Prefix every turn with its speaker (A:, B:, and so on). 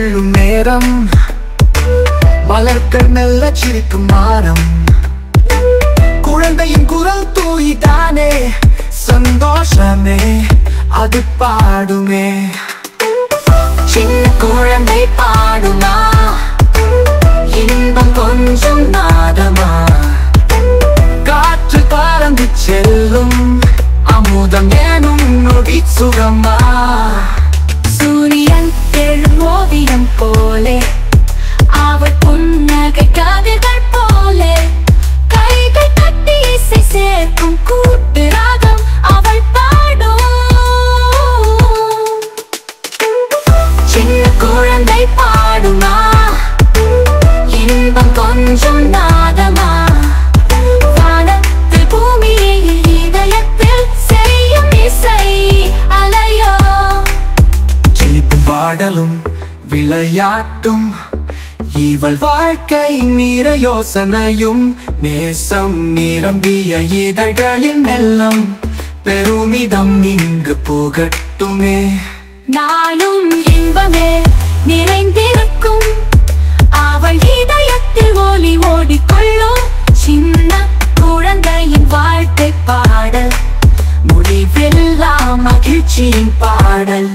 A: துள்ளும் நேரம் மலர்கள் மெல்ல சிரிக்கும் மானம் குழந்தையின் குரல் தூய்தானே சந்தோஷமே அது பாடுமே சின்ன குழந்தை பாடுமா இன்பம் கொஞ்சம் நாதமா காற்று பறந்து செல்லும் அமுதம் ஏனும் நொடி சுகமா
B: சூரியன் எழும் ஓவியம் போலே அவள் புன்னகை கதிர்கள் போலே கைகள் தட்டி இசை சேர்க்கும் கூட்டு ராகம் அவள் பாடும் சின்ன குழந்தை பாடுமா இன்பம் கொஞ்சம் நாதமா வானத்து பூமியில் இதயத்தில் செய்யும் இசை அலையோ
A: சிரிப்பும் பாடலும் விளையாட்டும் இவள் வாழ்க்கை நீர யோசனையும் நேசம் நிரம்பிய இதழ்களின் மெல்லம் பெருமிதம் இங்கு போகட்டுமே
B: நாளும் இன்பமே நிறைந்திருக்கும் அவள் இதயத்தில் ஒளி ஓடிக்கொள்ளும் சின்ன குழந்தையின் வாழ்க்கை பாடல் முடிவில்லா மகிழ்ச்சியின் பாடல்